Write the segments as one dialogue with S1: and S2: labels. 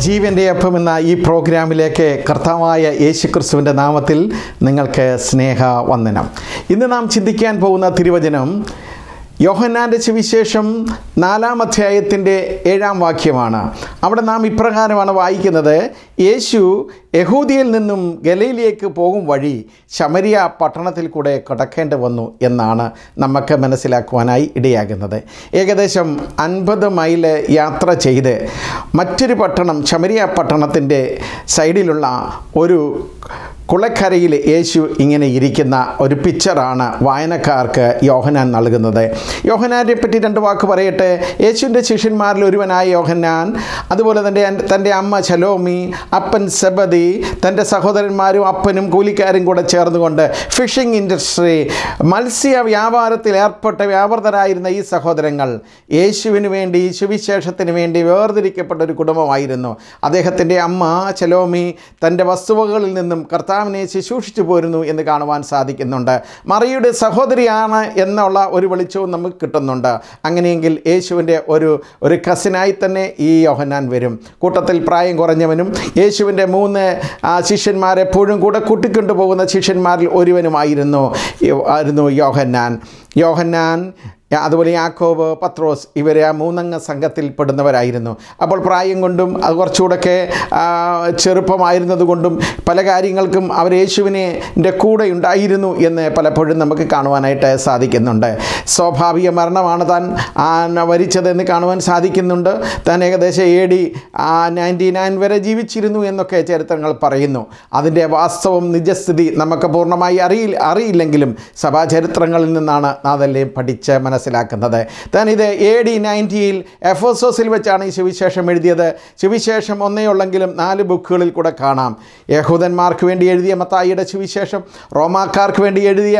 S1: ജീവൻ്റെ അപ്പം എന്ന ഈ പ്രോഗ്രാമിലേക്ക് കർത്താവായ യേശു ക്രിസ്തുവിൻ്റെ നാമത്തിൽ നിങ്ങൾക്ക് സ്നേഹ വന്ദനം ഇന്ന് നാം ചിന്തിക്കാൻ പോകുന്ന തിരുവചനം യോഹന്നാൻ്റെ സുവിശേഷം നാലാം അധ്യായത്തിൻ്റെ ഏഴാം വാക്യമാണ് അവിടെ നാം ഇപ്രകാരമാണ് വായിക്കുന്നത് യേശു യഹൂദിയിൽ നിന്നും ഗലയിലേക്ക് പോകും വഴി ശമരിയ പട്ടണത്തിൽ കൂടെ കടക്കേണ്ടി വന്നു എന്നാണ് നമുക്ക് മനസ്സിലാക്കുവാനായി ഇടയാകുന്നത് ഏകദേശം അൻപത് മൈൽ യാത്ര ചെയ്ത് മറ്റൊരു പട്ടണം ശമരിയ പട്ടണത്തിൻ്റെ സൈഡിലുള്ള ഒരു കുളക്കരയിൽ യേശു ഇങ്ങനെ ഇരിക്കുന്ന ഒരു പിക്ചറാണ് വായനക്കാർക്ക് യോഹനാൻ നൽകുന്നത് യോഹനാനെ പറ്റി രണ്ട് വാക്ക് പറയട്ടെ യേശുവിൻ്റെ ശിഷ്യന്മാരിൽ ഒരുവനായ യോഹന്നാൻ അതുപോലെ തന്നെ തൻ്റെ അമ്മ ശലോമി അപ്പൻ സെബദി തൻ്റെ സഹോദരന്മാരും അപ്പനും കൂലിക്കാരും കൂടെ ചേർന്നുകൊണ്ട് ഫിഷിംഗ് ഇൻഡസ്ട്രി മത്സ്യ വ്യാപാരത്തിൽ ഏർപ്പെട്ട വ്യാപൃതരായിരുന്ന ഈ സഹോദരങ്ങൾ യേശുവിന് വേണ്ടി സുവിശേഷത്തിന് വേണ്ടി വേർതിരിക്കപ്പെട്ട ഒരു കുടുംബമായിരുന്നു അദ്ദേഹത്തിൻ്റെ അമ്മ ചലോമി തൻ്റെ വസ്തുവകളിൽ നിന്നും കർത്താവിനെ ശുശ്രൂഷിച്ചു പോരുന്നു എന്ന് കാണുവാൻ സാധിക്കുന്നുണ്ട് മറിയുടെ സഹോദരിയാണ് എന്നുള്ള ഒരു വെളിച്ചവും നമുക്ക് കിട്ടുന്നുണ്ട് അങ്ങനെയെങ്കിൽ യേശുവിൻ്റെ ഒരു ഒരു കസിനായി തന്നെ ഈ യോഹന്നാൻ വരും കൂട്ടത്തിൽ പ്രായം കുറഞ്ഞവനും യേശുവിൻ്റെ മൂന്ന് ആ, ശിഷ്യന്മാരെപ്പോഴും കൂടെ കൂട്ടിക്കൊണ്ടു പോകുന്ന ശിഷ്യന്മാരിൽ ഒരുവനുമായിരുന്നു ആയിരുന്നു യോഹന്നാൻ യോഹന്നാൻ അതുപോലെ യാക്കോബ് പത്രോസ് ഇവരെ ആ മൂന്നംഗ സംഘത്തിൽ പെടുന്നവരായിരുന്നു അപ്പോൾ പ്രായം കൊണ്ടും അത് കുറച്ചുകൂടെയൊക്കെ ആ, ചെറുപ്പമായിരുന്നത് കൊണ്ടും പല കാര്യങ്ങൾക്കും അവർ യേശുവിനെ ൻ്റെ കൂടെ ഉണ്ടായിരുന്നു എന്ന് പലപ്പോഴും നമുക്ക് കാണുവാനായിട്ട് സാധിക്കുന്നുണ്ട് സ്വാഭാവിക മരണമാണ് താൻ ആ, ന- വരിച്ചതെന്ന് കാണുവാൻ സാധിക്കുന്നുണ്ട് താൻ ഏകദേശം എ ഡി നയൻറ്റി നയൻ വരെ ജീവിച്ചിരുന്നു എന്നൊക്കെ ചരിത്രങ്ങൾ പറയുന്നു അതിൻ്റെ വാസ്തവം നിജസ്ഥിതി നമുക്ക് പൂർണ്ണമായി അറിയില്ല അറിയില്ലെങ്കിലും സഭാചരിത്രങ്ങളിൽ നിന്നാണ് അതെല്ലാം പഠിച്ച് മനസ്സിലാക്കുന്നത് താൻ ഇത് എ ഡി നയൻറ്റിയിൽ എഫോസോസിൽ വെച്ചാണ് ഈ സുവിശേഷം എഴുതിയത് സുവിശേഷം ഒന്നേ ഉള്ളെങ്കിലും നാല് ബുക്കുകളിൽ കൂടെ കാണാം യഹൂദന്മാർക്ക് വേണ്ടി എഴുതിയ മത്തായിയുടെ സുവിശേഷം റോമാക്കാർക്ക് വേണ്ടി എഴുതിയ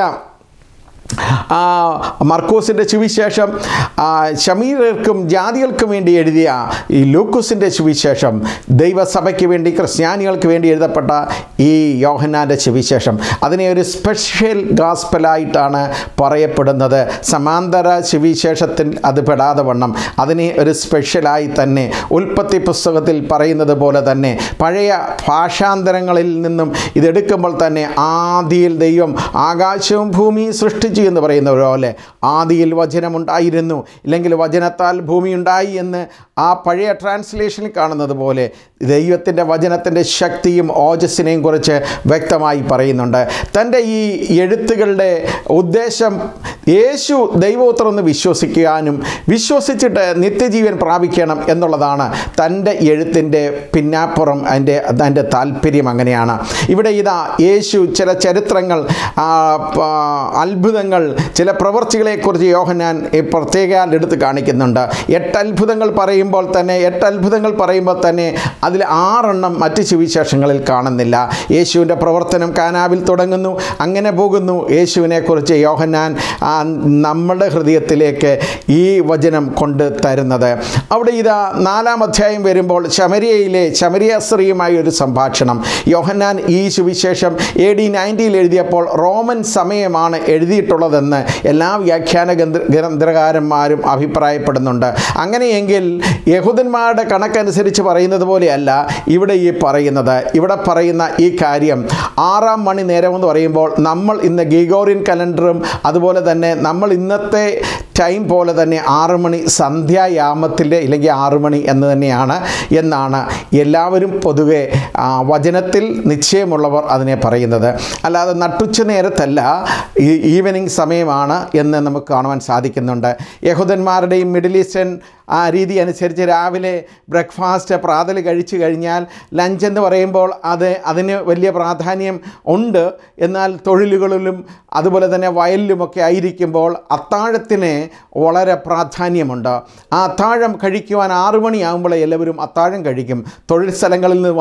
S1: ആ, മർക്കോസിൻ്റെ സുവിശേഷം ആ, ശമീരർക്കും ജാതികൾക്കും വേണ്ടി എഴുതിയ ഈ ലൂക്കോസിൻ്റെ സുവിശേഷം ദൈവസഭയ്ക്ക് വേണ്ടി ക്രിസ്ത്യാനികൾക്ക് വേണ്ടി എഴുതപ്പെട്ട ഈ യോഹന്നാൻ്റെ സുവിശേഷം അതിനെ ഒരു സ്പെഷ്യൽ ഗാസ്പലായിട്ടാണ് പറയപ്പെടുന്നത് സമാന്തര സുവിശേഷത്തിൽ അത് പെടാതെ വണ്ണം അതിനെ ഒരു സ്പെഷ്യലായി തന്നെ ഉൽപ്പത്തി പുസ്തകത്തിൽ പറയുന്നത് പോലെ തന്നെ പഴയ ഭാഷാന്തരങ്ങളിൽ നിന്നും ഇതെടുക്കുമ്പോൾ തന്നെ ആദിയിൽ ദൈവം ആകാശവും ഭൂമിയും സൃഷ്ടിച്ചു എന്ന് പറയുന്ന പോലെ ആദിയിൽ വചനമുണ്ടായിരുന്നു ഇല്ലെങ്കിൽ വചനത്താൽ ഭൂമി ഉണ്ടായി എന്ന് ആ പഴയ ട്രാൻസ്ലേഷനിൽ കാണുന്നത് പോലെ ദൈവത്തിൻ്റെ വചനത്തിൻ്റെ ശക്തിയും ഓജസ്സിനെയും കുറിച്ച് വ്യക്തമായി പറയുന്നുണ്ട് തൻ്റെ ഈ എഴുത്തുകളുടെ ഉദ്ദേശം യേശു ദൈവോത്രമെന്ന് വിശ്വസിക്കാനും വിശ്വസിച്ചിട്ട് നിത്യജീവൻ പ്രാപിക്കണം എന്നുള്ളതാണ് തൻ്റെ എഴുത്തിൻ്റെ പിന്നാപ്പുറം അതിൻ്റെ അതിൻ്റെ താല്പര്യം അങ്ങനെയാണ് ഇവിടെ ഇതാ യേശു ചില ചരിത്രങ്ങൾ ആ, പ- അത്ഭുതങ്ങൾ ചില പ്രവൃത്തികളെക്കുറിച്ച് യോഹന്നാൻ ഈ പ്രത്യേക എടുത്ത് കാണിക്കുന്നുണ്ട് എട്ട് അത്ഭുതങ്ങൾ പറയുമ്പോൾ തന്നെ എട്ട് അത്ഭുതങ്ങൾ പറയുമ്പോൾ തന്നെ അതിൽ ആറെണ്ണം മറ്റ് സുവിശേഷങ്ങളിൽ കാണുന്നില്ല യേശുവിൻ്റെ പ്രവർത്തനം കാനാവിൽ തുടങ്ങുന്നു അങ്ങനെ പോകുന്നു യേശുവിനെക്കുറിച്ച് യോഹന്നാൻ ആ, നമ്മുടെ ഹൃദയത്തിലേക്ക് ഈ വചനം കൊണ്ട് തരുന്നത് അവിടെ ഇതാ നാലാം അധ്യായം വരുമ്പോൾ ശമരിയയിലെ ശമരിയ സ്ത്രീയുമായി ഒരു സംഭാഷണം യോഹന്നാൻ ഈ സുവിശേഷം എ ഡി നയൻറ്റിയിൽ എഴുതിയപ്പോൾ റോമൻ സമയമാണ് എഴുതിയിട്ടുള്ളതെന്ന് എല്ലാ വ്യാഖ്യാന ഗ്രന്ഥ ഗ്രന്ഥകാരന്മാരും അഭിപ്രായപ്പെടുന്നുണ്ട് അങ്ങനെയെങ്കിൽ യഹൂദന്മാരുടെ കണക്കനുസരിച്ച് പറയുന്നത് പോലെയല്ല ഇവിടെ ഈ പറയുന്നത് ഇവിടെ പറയുന്ന ഈ കാര്യം ആറാം മണി നേരം എന്ന് പറയുമ്പോൾ നമ്മൾ ഇന്ന് ഗീഗോറിയൻ കലണ്ടറും അതുപോലെ തന്നെ നമ്മൾ ഇന്നത്തെ ടൈം പോലെ തന്നെ ആറ് മണി സന്ധ്യായാമത്തിൻ്റെ ഇല്ലെങ്കിൽ ആറ് മണി എന്ന് തന്നെയാണ് എന്നാണ് എല്ലാവരും പൊതുവെ ആ, വചനത്തിൽ നിശ്ചയമുള്ളവർ അതിനെ പറയുന്നത് അല്ലാതെ നട്ടുച്ച നേരത്തല്ല ഈ ഈവനിങ് സമയമാണ് എന്ന് നമുക്ക് കാണുവാൻ സാധിക്കുന്നുണ്ട് യഹൂദന്മാരുടെയും മിഡിൽ ഈസ്റ്റേൺ ആ രീതി അനുസരിച്ച് രാവിലെ ബ്രേക്ക്ഫാസ്റ്റ് പ്രാതൽ കഴിച്ചു കഴിഞ്ഞാൽ ലഞ്ച് എന്ന് പറയുമ്പോൾ അത് അതിന് വലിയ പ്രാധാന്യം ഉണ്ട് എന്നാൽ തൊഴിലുകളിലും അതുപോലെ തന്നെ വയലിലുമൊക്കെ ആയിരിക്കുമ്പോൾ അത്താഴത്തിന് വളരെ പ്രാധാന്യമുണ്ട് ആ അത്താഴം കഴിക്കുവാൻ ആറു മണിയാകുമ്പോൾ എല്ലാവരും അത്താഴം കഴിക്കും തൊഴിൽ സ്ഥലങ്ങളിൽ നിന്ന് വന്നിട്ട്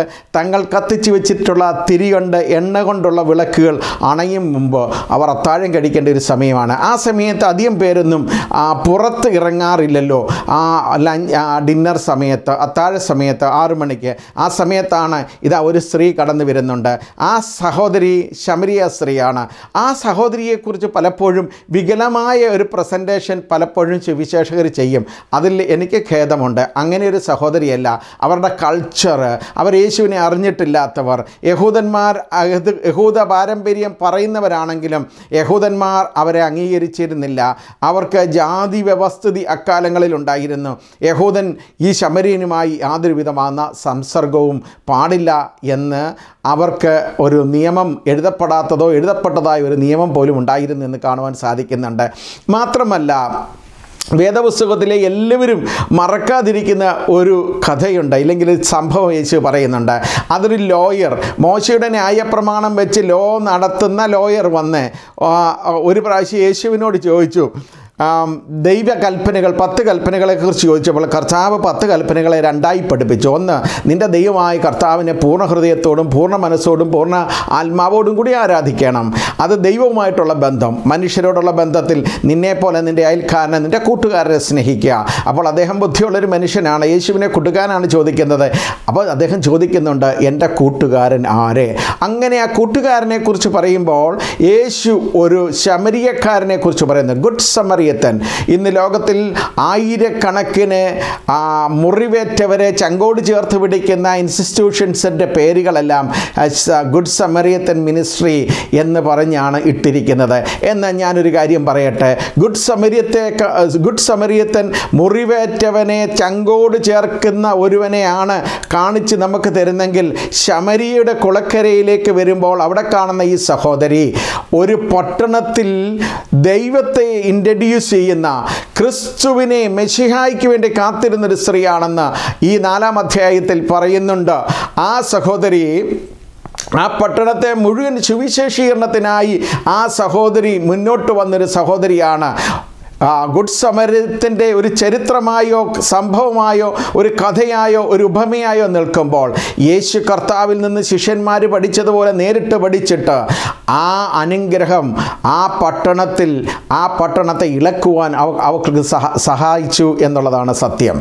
S1: തങ്ങൾ കത്തിച്ചു വെച്ചിട്ടുള്ള തിരി കൊണ്ട് എണ്ണ കൊണ്ടുള്ള വിളക്കുകൾ അണയും മുമ്പ് അവർ അത്താഴം കഴിക്കേണ്ട ഒരു സമയമാണ് ആ സമയത്ത് അധികം പേരൊന്നും ആ, പുറത്ത് ഇറങ്ങാറില്ലല്ലോ ആ ലഞ്ച് ആ, ഡിന്നർ സമയത്ത് അത്താഴ സമയത്ത് ആറു മണിക്ക് ആ സമയത്താണ് ഇതാ ഒരു സ്ത്രീ കടന്നു വരുന്നുണ്ട് ആ സഹോദരി ശമരിയ സ്ത്രീയാണ് ആ സഹോദരിയെക്കുറിച്ച് പലപ്പോഴും വികലമായ ഒരു പ്രസൻറ്റേഷൻ പലപ്പോഴും സുവിശേഷകർ ചെയ്യും അതിൽ എനിക്ക് ഖേദമുണ്ട് അങ്ങനെ ഒരു സഹോദരിയല്ല അവരുടെ കൾച്ചർ അവർ യേശുവിനെ അറിഞ്ഞിട്ടില്ലാത്തവർ യഹൂദന്മാർ അഹ് യഹൂദ പാരമ്പര്യം പറയുന്നവരാണെങ്കിലും യഹൂദന്മാർ അവരെ അംഗീകരിച്ചിരുന്നില്ല അവർക്ക് ജാതി വ്യവസ്ഥിതി അക്കാലങ്ങളിൽ ഉണ്ടായിരുന്നു യഹൂദൻ ഈ ശമരീനുമായി യാതൊരു വിധമാകുന്ന സംസർഗവും പാടില്ല എന്ന് അവർക്ക് ഒരു നിയമം എഴുതപ്പെടാത്തതോ എഴുതപ്പെട്ടതായ ഒരു നിയമം പോലും ഉണ്ടായിരുന്നു എന്ന് കാണുവാൻ സാധിക്കുന്നുണ്ട് മാത്രമല്ല വേദപുസ്തകത്തിലെ എല്ലാവരും മറക്കാതിരിക്കുന്ന ഒരു കഥയുണ്ട് ഇല്ലെങ്കിൽ ഒരു സംഭവം യേശു പറയുന്നുണ്ട് അതൊരു ലോയർ മോശയുടെ ന്യായപ്രമാണം വെച്ച് ലോ നടത്തുന്ന ലോയർ വന്ന് ആ, ഒരു പ്രാവശ്യം യേശുവിനോട് ചോദിച്ചു ആം, ദൈവകൽപ്പനകൾ പത്ത് കൽപ്പനകളെക്കുറിച്ച് ചോദിച്ചപ്പോൾ കർത്താവ് പത്ത് കൽപ്പനകളെ രണ്ടായി പഠിപ്പിച്ചു ഒന്ന് നിൻ്റെ ദൈവമായ കർത്താവിനെ പൂർണ്ണ ഹൃദയത്തോടും പൂർണ്ണ മനസ്സോടും പൂർണ്ണ ആത്മാവോടും കൂടി ആരാധിക്കണം അത് ദൈവവുമായിട്ടുള്ള ബന്ധം മനുഷ്യരോടുള്ള ബന്ധത്തിൽ നിന്നെപ്പോലെ നിൻ്റെ അയൽക്കാരനെ നിൻ്റെ കൂട്ടുകാരനെ സ്നേഹിക്കുക അപ്പോൾ അദ്ദേഹം ബുദ്ധിയുള്ളൊരു മനുഷ്യനാണ് യേശുവിനെ കൂട്ടുകാരനാണ് ചോദിക്കുന്നത് അപ്പോൾ അദ്ദേഹം ചോദിക്കുന്നുണ്ട് എൻ്റെ കൂട്ടുകാരൻ ആരെ അങ്ങനെ ആ കൂട്ടുകാരനെ കുറിച്ച് പറയുമ്പോൾ യേശു ഒരു ശമരിയക്കാരനെ കുറിച്ച് പറയുന്നു ഗുഡ് സമറിയത്തൻ ഇന്ന് ലോകത്തിൽ ആയിരക്കണക്കിന് ആ, മുറിവേറ്റവരെ ചങ്കോട് ചേർത്ത് പിടിക്കുന്ന ഇൻസ്റ്റിറ്റ്യൂഷൻസിൻ്റെ പേരുകളെല്ലാം ആ, സ- ഗുഡ് സമറിയത്തൻ മിനിസ്ട്രി എന്ന് പറഞ്ഞാണ് ഇട്ടിരിക്കുന്നത് എന്നാൽ ഞാനൊരു കാര്യം പറയട്ടെ ഗുഡ് സമരിയത്തെ ഗുഡ് സമരിയത്തൻ മുറിവേറ്റവനെ ചങ്കോട് ചേർക്കുന്ന ഒരുവനെയാണ് കാണിച്ച് നമുക്ക് തരുന്നെങ്കിൽ ശമരിയുടെ കുളക്കരയിലേക്ക് വരുമ്പോൾ അവിടെ കാണുന്ന ഈ സഹോദരി ഒരു പട്ടണത്തിൽ ദൈവത്തെ ഇൻട്രഡ്യൂസ് ചെയ്യുന്ന ക്രിസ്തുവിനെ മെഷിഹായ്ക്ക് വേണ്ടി കാത്തിരുന്നൊരു സ്ത്രീയാണെന്ന് ഈ നാലാം അധ്യായത്തിൽ പറയുന്നുണ്ട് ആ സഹോദരി ആ പട്ടണത്തെ മുഴുവൻ സുവിശേഷീകരണത്തിനായി ആ സഹോദരി മുന്നോട്ട് വന്നൊരു സഹോദരിയാണ് ആ ഗുഡ് സമരത്തിൻ്റെ ഒരു ചരിത്രമായോ സംഭവമായോ ഒരു കഥയായോ ഒരു ഉപമയായോ നിൽക്കുമ്പോൾ യേശു കർത്താവിൽ നിന്ന് ശിഷ്യന്മാർ പഠിച്ചതുപോലെ നേരിട്ട് പഠിച്ചിട്ട് ആ അനുഗ്രഹം ആ പട്ടണത്തിൽ ആ പട്ടണത്തെ ഇളക്കുവാൻ അവ അവർക്ക് സഹ സഹായിച്ചു എന്നുള്ളതാണ് സത്യം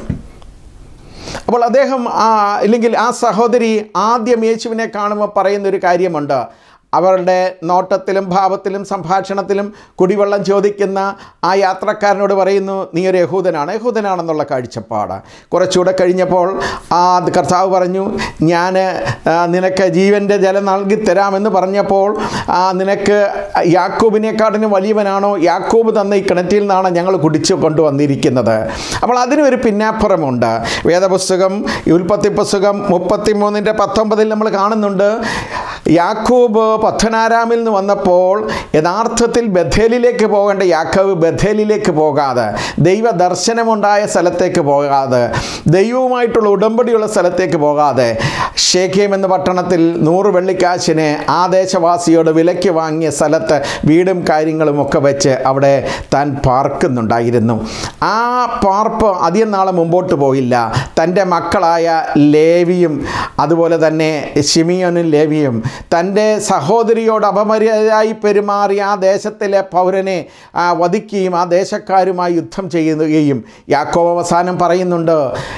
S1: അപ്പോൾ അദ്ദേഹം ആ ഇല്ലെങ്കിൽ ആ സഹോദരി ആദ്യം യേശുവിനെ കാണുമ്പോൾ പറയുന്നൊരു കാര്യമുണ്ട് അവരുടെ നോട്ടത്തിലും ഭാവത്തിലും സംഭാഷണത്തിലും കുടിവെള്ളം ചോദിക്കുന്ന ആ യാത്രക്കാരനോട് പറയുന്നു നീ ഒരു യഹൂദനാണ് യഹൂദനാണെന്നുള്ള കാഴ്ചപ്പാട് കുറച്ചുകൂടെ കഴിഞ്ഞപ്പോൾ ആ കർത്താവ് പറഞ്ഞു ഞാൻ ആ, നിനക്ക് ജീവൻ്റെ ജലം നൽകി തരാമെന്ന് പറഞ്ഞപ്പോൾ ആ, നിനക്ക് യാക്കോബിനെക്കാട്ടിനും വലിയവനാണോ യാക്കോബ് തന്ന ഈ കിണറ്റിൽ നിന്നാണ് ഞങ്ങൾ കുടിച്ചു കൊണ്ടുവന്നിരിക്കുന്നത് അപ്പോൾ അതിനൊരു പിന്നാപ്പുറമുണ്ട് വേദപുസ്തകം ഈ ഉൽപ്പത്തി പുസ്തകം മുപ്പത്തി മൂന്നിൻ്റെ പത്തൊമ്പതിൽ നമ്മൾ കാണുന്നുണ്ട് യാക്കോബ് പത്മനാരാമിൽ നിന്ന് വന്നപ്പോൾ യഥാർത്ഥത്തിൽ ബഥേലിലേക്ക് പോകേണ്ട യാക്കോബ് ബഥേലിലേക്ക് പോകാതെ ദൈവ ദർശനമുണ്ടായ സ്ഥലത്തേക്ക് പോകാതെ ദൈവവുമായിട്ടുള്ള ഉടമ്പടിയുള്ള സ്ഥലത്തേക്ക് പോകാതെ ഷേഖേം എന്ന പട്ടണത്തിൽ നൂറ് വെള്ളിക്കാശിന് ആ ദേശവാസിയോട് വിലയ്ക്ക് വാങ്ങിയ സ്ഥലത്ത് വീടും കാര്യങ്ങളും ഒക്കെ വെച്ച് അവിടെ താൻ പാർക്കുന്നുണ്ടായിരുന്നു ആ പാർപ്പ് അധികം നാളെ മുമ്പോട്ട് പോയില്ല തൻ്റെ മക്കളായ ലേവിയും അതുപോലെ തന്നെ ഷിമിയോനും ലേവിയും തൻ്റെ സഹോദരിയോട് അപമര്യാദയായി പെരുമാറി ആ ദേശത്തിലെ പൗരനെ ആ, വധിക്കുകയും ആ ദേശക്കാരുമായി യുദ്ധം ചെയ്യുകയും യാക്കോബ് അവസാനം പറയുന്നുണ്ട്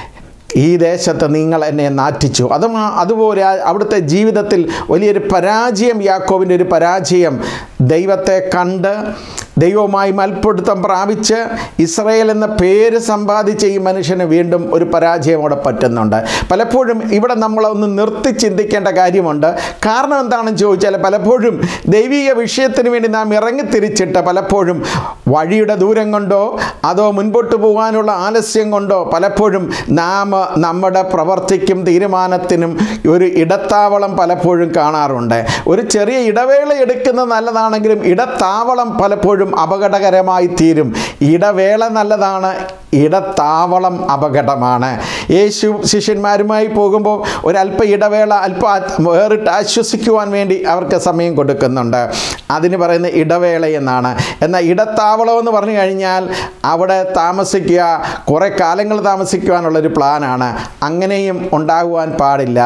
S1: ഈ ദേശത്ത് നിങ്ങൾ എന്നെ നാറ്റിച്ചു അതും ആ- അതുപോലെ ആ- അവിടുത്തെ ജീവിതത്തിൽ വലിയൊരു പരാജയം യാക്കോവിൻ്റെ ഒരു പരാജയം ദൈവത്തെ കണ്ട് ദൈവവുമായി മൽപ്പിടുത്തം പ്രാപിച്ച് ഇസ്രയേൽ എന്ന പേര് സമ്പാദിച്ച ഈ മനുഷ്യന് വീണ്ടും ഒരു പരാജയം അവിടെ പറ്റുന്നുണ്ട് പലപ്പോഴും ഇവിടെ നമ്മളൊന്ന് നിർത്തി ചിന്തിക്കേണ്ട കാര്യമുണ്ട് കാരണം എന്താണെന്ന് ചോദിച്ചാൽ പലപ്പോഴും ദൈവിക വിഷയത്തിന് വേണ്ടി നാം ഇറങ്ങിത്തിരിച്ചിട്ട് പലപ്പോഴും വഴിയുടെ ദൂരം കൊണ്ടോ അതോ മുൻപോട്ട് പോകാനുള്ള ആലസ്യം കൊണ്ടോ പലപ്പോഴും നാം നമ്മുടെ പ്രവർത്തിക്കും തീരുമാനത്തിനും ഒരു ഇടത്താവളം പലപ്പോഴും കാണാറുണ്ട് ഒരു ചെറിയ ഇടവേള എടുക്കുന്നത് നല്ലതാണെങ്കിലും ഇടത്താവളം പലപ്പോഴും പലപ്പോഴും അപകടകരമായി തീരും ഇടവേള നല്ലതാണ് ഇടത്താവളം അപകടമാണ് യേശു ശിഷ്യന്മാരുമായി പോകുമ്പോൾ ഒരല്പ ഇടവേള അല്പം ആ- വേറിട്ട് ആശ്വസിക്കുവാൻ വേണ്ടി അവർക്ക് സമയം കൊടുക്കുന്നുണ്ട് അതിന് പറയുന്ന ഇടവേള എന്നാണ് എന്നാൽ ഇടത്താവളം എന്ന് പറഞ്ഞു കഴിഞ്ഞാൽ അവിടെ താമസിക്കുക കുറേ കാലങ്ങൾ താമസിക്കുവാനുള്ളൊരു പ്ലാനാണ് അങ്ങനെയും ഉണ്ടാകുവാൻ പാടില്ല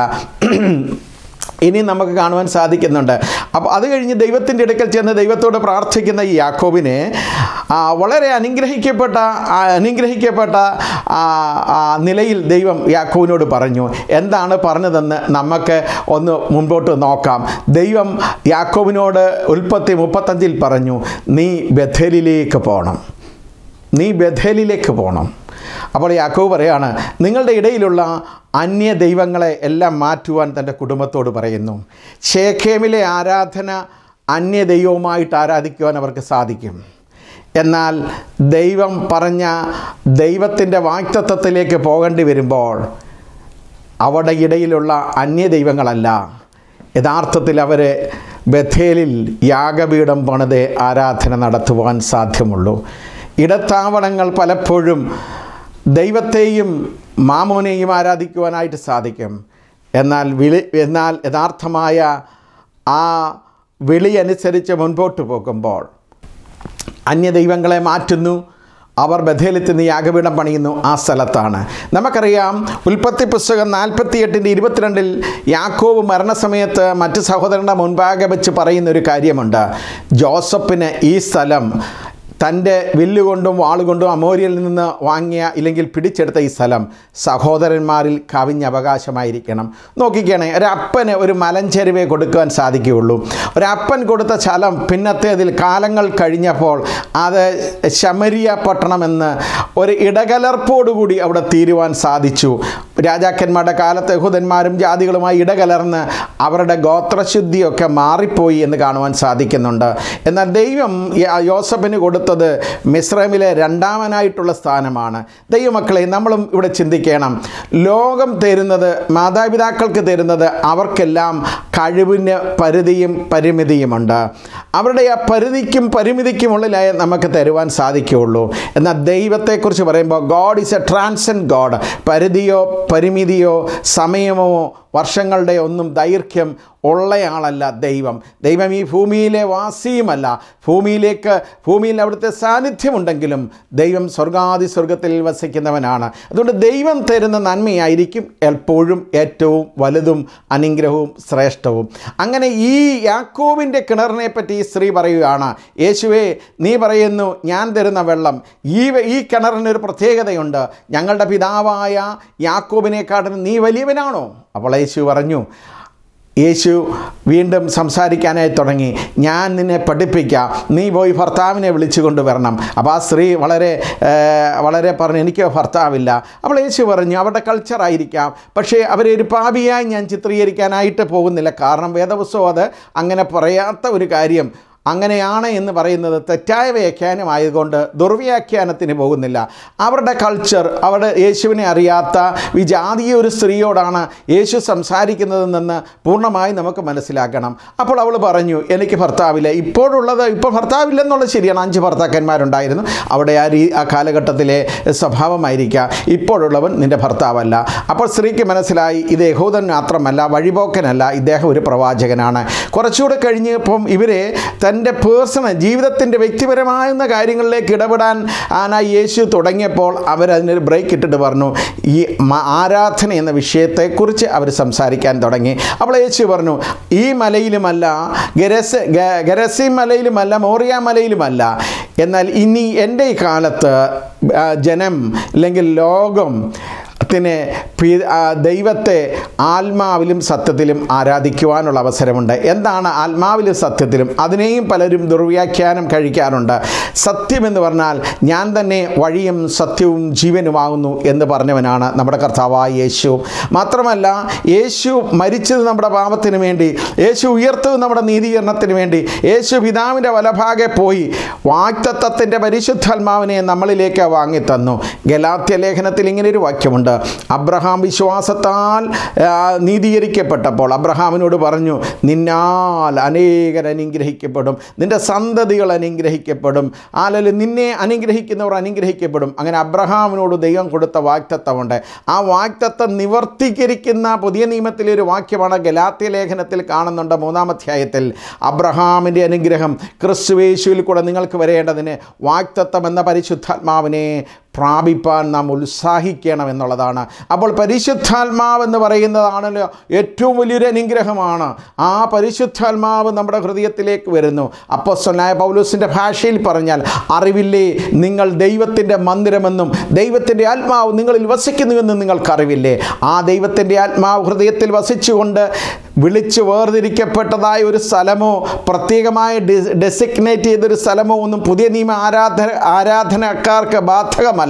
S1: ഇനി നമുക്ക് കാണുവാൻ സാധിക്കുന്നുണ്ട് അപ്പോൾ അത് കഴിഞ്ഞ് ദൈവത്തിൻ്റെ അടുക്കൽ ചെന്ന് ദൈവത്തോട് പ്രാർത്ഥിക്കുന്ന ഈ യാക്കോബിനെ ആ, വളരെ അനുഗ്രഹിക്കപ്പെട്ട ആ, അനുഗ്രഹിക്കപ്പെട്ട ആ, ആ, നിലയിൽ ദൈവം യാക്കോബിനോട് പറഞ്ഞു എന്താണ് പറഞ്ഞതെന്ന് നമുക്ക് ഒന്ന് മുമ്പോട്ട് നോക്കാം ദൈവം യാക്കോബിനോട് ഉൽപ്പത്തി മുപ്പത്തഞ്ചിൽ പറഞ്ഞു നീ ബഥേലിലേക്ക് പോകണം നീ ബഥേലിലേക്ക് പോകണം അപ്പോൾ യാക്കോബ് പറയാണ് നിങ്ങളുടെ ഇടയിലുള്ള അന്യ ദൈവങ്ങളെ എല്ലാം മാറ്റുവാൻ തൻ്റെ കുടുംബത്തോട് പറയുന്നു ഷേഖേമിലെ ആരാധന അന്യ ദൈവവുമായിട്ട് ആരാധിക്കുവാൻ അവർക്ക് സാധിക്കും എന്നാൽ ദൈവം പറഞ്ഞ ദൈവത്തിൻ്റെ വാക്തത്വത്തിലേക്ക് പോകേണ്ടി വരുമ്പോൾ അവിടെ ഇടയിലുള്ള അന്യ ദൈവങ്ങളല്ല യഥാർത്ഥത്തിൽ അവർ ബഥേലിൽ യാഗപീഠം പണിത് ആരാധന നടത്തുവാൻ സാധ്യമുള്ളൂ ഇടത്താവളങ്ങൾ പലപ്പോഴും ദൈവത്തെയും മാമോനെയും ആരാധിക്കുവാനായിട്ട് സാധിക്കും എന്നാൽ വിളി എന്നാൽ യഥാർത്ഥമായ ആ വിളി അനുസരിച്ച് മുൻപോട്ട് പോകുമ്പോൾ അന്യദൈവങ്ങളെ മാറ്റുന്നു അവർ ബഥേലത്തിൽ നിന്ന് യാഗപീഠം പണിയുന്നു ആ സ്ഥലത്താണ് നമുക്കറിയാം ഉൽപ്പത്തി പുസ്തകം നാൽപ്പത്തിയെട്ടിൻ്റെ ഇരുപത്തിരണ്ടിൽ യാക്കോവ് മരണസമയത്ത് മറ്റ് സഹോദരൻ്റെ മുൻപാകെ വെച്ച് പറയുന്നൊരു കാര്യമുണ്ട് ജോസഫിന് ഈ സ്ഥലം തൻ്റെ വില്ലുകൊണ്ടും വാളുകൊണ്ടും അമോരിയിൽ നിന്ന് വാങ്ങിയ ഇല്ലെങ്കിൽ പിടിച്ചെടുത്ത ഈ സ്ഥലം സഹോദരന്മാരിൽ കവിഞ്ഞ അവകാശമായിരിക്കണം നോക്കിക്കണേ ഒരപ്പന് ഒരു മലഞ്ചെരുവേ കൊടുക്കുവാൻ സാധിക്കുകയുള്ളൂ ഒരപ്പൻ കൊടുത്ത സ്ഥലം പിന്നത്തേതിൽ കാലങ്ങൾ കഴിഞ്ഞപ്പോൾ അത് ശമരിയ പട്ടണമെന്ന് ഒരു ഇടകലർപ്പോടുകൂടി അവിടെ തീരുവാൻ സാധിച്ചു രാജാക്കന്മാരുടെ കാലത്ത് യഹൂദന്മാരും ജാതികളുമായി ഇടകലർന്ന് അവരുടെ ഗോത്രശുദ്ധിയൊക്കെ മാറിപ്പോയി എന്ന് കാണുവാൻ സാധിക്കുന്നുണ്ട് എന്നാൽ ദൈവം യ- യോസഫിന് കൊടുത്തത് മിശ്രമിലെ രണ്ടാമനായിട്ടുള്ള സ്ഥാനമാണ് ദൈവമക്കളെ നമ്മളും ഇവിടെ ചിന്തിക്കണം ലോകം തരുന്നത് മാതാപിതാക്കൾക്ക് തരുന്നത് അവർക്കെല്ലാം കഴിവിന് പരിധിയും പരിമിതിയുമുണ്ട് അവരുടെ ആ പരിധിക്കും പരിമിതിക്കുമുള്ളിലായി നമുക്ക് തരുവാൻ സാധിക്കുകയുള്ളൂ എന്നാൽ ദൈവത്തെക്കുറിച്ച് പറയുമ്പോൾ God is a transcend God പരിധിയോ പരിമിതിയോ സമയമോ വർഷങ്ങളുടെ ഒന്നും ദൈർഘ്യം ഉള്ളയാളല്ല ദൈവം ദൈവം ഈ ഭൂമിയിലെ വാസിയുമല്ല ഭൂമിയിലേക്ക് ഭൂമിയിൽ അവിടുത്തെ സാന്നിധ്യമുണ്ടെങ്കിലും ദൈവം സ്വർഗാദി സ്വർഗത്തിൽ വസിക്കുന്നവനാണ് അതുകൊണ്ട് ദൈവം തരുന്ന നന്മയായിരിക്കും എപ്പോഴും ഏറ്റവും വലുതും അനുഗ്രഹവും ശ്രേഷ്ഠവും അങ്ങനെ ഈ യാക്കോവിൻ്റെ കിണറിനെ പറ്റി ഈ സ്ത്രീ പറയുകയാണ് യേശുവേ നീ പറയുന്നു ഞാൻ തരുന്ന വെള്ളം ഈ വെ- ഈ കിണറിനൊരു പ്രത്യേകതയുണ്ട് ഞങ്ങളുടെ പിതാവായ യാക്കോബിനെക്കാട്ടിലും നീ വലിയവനാണോ അപ്പോൾ യേശു പറഞ്ഞു യേശു വീണ്ടും സംസാരിക്കാനായി തുടങ്ങി ഞാൻ നിന്നെ പഠിപ്പിക്കാം നീ പോയി ഭർത്താവിനെ വിളിച്ചു കൊണ്ടുവരണം അപ്പോൾ ആ സ്ത്രീ വളരെ ഏർ, വളരെ പറഞ്ഞു എനിക്ക് ഭർത്താവില്ല അപ്പോൾ യേശു പറഞ്ഞു അവരുടെ കൾച്ചറായിരിക്കാം പക്ഷേ അവരെ ഒരു പാപിയായി ഞാൻ ചിത്രീകരിക്കാനായിട്ട് പോകുന്നില്ല കാരണം വേദപുസ്തകം അത് അങ്ങനെ പറയാത്ത ഒരു കാര്യം അങ്ങനെയാണ് എന്ന് പറയുന്നത് തെറ്റായ വ്യാഖ്യാനമായതുകൊണ്ട് ദുർവ്യാഖ്യാനത്തിന് പോകുന്നില്ല അവരുടെ കൾച്ചർ അവരുടെ യേശുവിനെ അറിയാത്ത വിജാതീയ ഒരു സ്ത്രീയോടാണ് യേശു സംസാരിക്കുന്നതെന്ന് പൂർണ്ണമായി നമുക്ക് മനസ്സിലാക്കണം അപ്പോൾ അവൾ പറഞ്ഞു എനിക്ക് ഭർത്താവില്ല ഇപ്പോഴുള്ളത് ഇപ്പോൾ ഭർത്താവില്ലെന്നുള്ളത് ശരിയാണ് അഞ്ച് ഭർത്താക്കന്മാരുണ്ടായിരുന്നു അവിടെ ആ രീ ആ കാലഘട്ടത്തിലെ സ്വഭാവമായിരിക്കാം ഇപ്പോഴുള്ളവൻ നിൻ്റെ ഭർത്താവല്ല അപ്പോൾ സ്ത്രീക്ക് മനസ്സിലായി ഇത് യഹൂദൻ മാത്രമല്ല വഴിപോക്കനല്ല ഇദ്ദേഹം ഒരു പ്രവാചകനാണ് കുറച്ചുകൂടെ കഴിഞ്ഞപ്പം ഇവരെ തൻ്റെ പേഴ്സണൽ ജീവിതത്തിൻ്റെ വ്യക്തിപരമാകുന്ന കാര്യങ്ങളിലേക്ക് ഇടപെടാൻ ആനായി യേശു തുടങ്ങിയപ്പോൾ അവരതിനൊരു ബ്രേക്ക് ഇട്ടിട്ട് പറഞ്ഞു ഈ മ- ആരാധന എന്ന വിഷയത്തെക്കുറിച്ച് അവർ സംസാരിക്കാൻ തുടങ്ങി അപ്പോൾ യേശു പറഞ്ഞു ഈ മലയിലുമല്ല ഗരസ് ഗ- ഗരസീം മലയിലുമല്ല മോറിയ മലയിലുമല്ല എന്നാൽ ഇനി എൻ്റെ ഈ കാലത്ത് ആ, ജനം അല്ലെങ്കിൽ ലോകം ത്തിന് പി- ആ, ദൈവത്തെ ആത്മാവിലും സത്യത്തിലും ആരാധിക്കുവാനുള്ള അവസരമുണ്ട് എന്താണ് ആത്മാവിലും സത്യത്തിലും അതിനെയും പലരും ദുർവ്യാഖ്യാനം കഴിക്കാറുണ്ട് സത്യമെന്ന് പറഞ്ഞാൽ ഞാൻ തന്നെ വഴിയും സത്യവും ജീവനുമാകുന്നു എന്ന് പറഞ്ഞവനാണ് നമ്മുടെ കർത്താവായ യേശു മാത്രമല്ല യേശു മരിച്ചത് നമ്മുടെ പാപത്തിന് വേണ്ടി യേശു ഉയർത്തത് നമ്മുടെ നീതീകരണത്തിന് വേണ്ടി യേശു പിതാവിൻ്റെ വലഭാഗെ പോയി വാക്തത്വത്തിൻ്റെ പരിശുദ്ധാത്മാവിനെ നമ്മളിലേക്ക് വാങ്ങിത്തന്നു ഗലാത്യ ലേഖനത്തിൽ ഇങ്ങനെ ഒരു വാക്യമുണ്ട് അബ്രഹാം വിശ്വാസത്താൽ ആ, നീതീകരിക്കപ്പെട്ടപ്പോൾ അബ്രഹാമിനോട് പറഞ്ഞു നിന്നാൽ അനേകർ അനുഗ്രഹിക്കപ്പെടും നിന്റെ സന്തതികൾ അനുഗ്രഹിക്കപ്പെടും ആലല് നിന്നെ അനുഗ്രഹിക്കുന്നവർ അനുഗ്രഹിക്കപ്പെടും അങ്ങനെ അബ്രഹാമിനോട് ദൈവം കൊടുത്ത വാക്തത്വമുണ്ട് ആ വാക്തത്വം നിവർത്തീകരിക്കുന്ന പുതിയ നിയമത്തിലെ ഒരു വാക്യമാണ് ഗലാത്യ ലേഖനത്തിൽ കാണുന്നുണ്ട് മൂന്നാം അധ്യായത്തിൽ അബ്രഹാമിൻ്റെ അനുഗ്രഹം ക്രിസ്തുവേശുവിൽ കൂടെ നിങ്ങൾക്ക് വരേണ്ടതിന് വാക്തത്വം എന്ന പരിശുദ്ധാത്മാവിനെ പ്രാപിപ്പാൻ നാം ഉത്സാഹിക്കണം എന്നുള്ളതാണ് അപ്പോൾ പരിശുദ്ധാത്മാവ് എന്ന് പറയുന്നതാണല്ലോ ഏറ്റവും വലിയൊരു അനുഗ്രഹമാണ് ആ പരിശുദ്ധാത്മാവ് നമ്മുടെ ഹൃദയത്തിലേക്ക് വരുന്നു അപ്പോസ്തലനായ പൗലോസിൻ്റെ ഭാഷയിൽ പറഞ്ഞാൽ അറിവില്ലേ നിങ്ങൾ ദൈവത്തിൻ്റെ മന്ദിരമെന്നും ദൈവത്തിൻ്റെ ആത്മാവ് നിങ്ങളിൽ വസിക്കുന്നുവെന്നും നിങ്ങൾക്കറിവില്ലേ ആ ദൈവത്തിൻ്റെ ആത്മാവ് ഹൃദയത്തിൽ വസിച്ചുകൊണ്ട് വിളിച്ച് വേർതിരിക്കപ്പെട്ടതായ ഒരു സ്ഥലമോ പ്രത്യേകമായ ഡി- ഡെസിഗ്നേറ്റ് ചെയ്തൊരു സ്ഥലമോ ഒന്നും പുതിയ നിയമ ആരാധന ആരാധനക്കാർക്ക് ബാധകമല്ല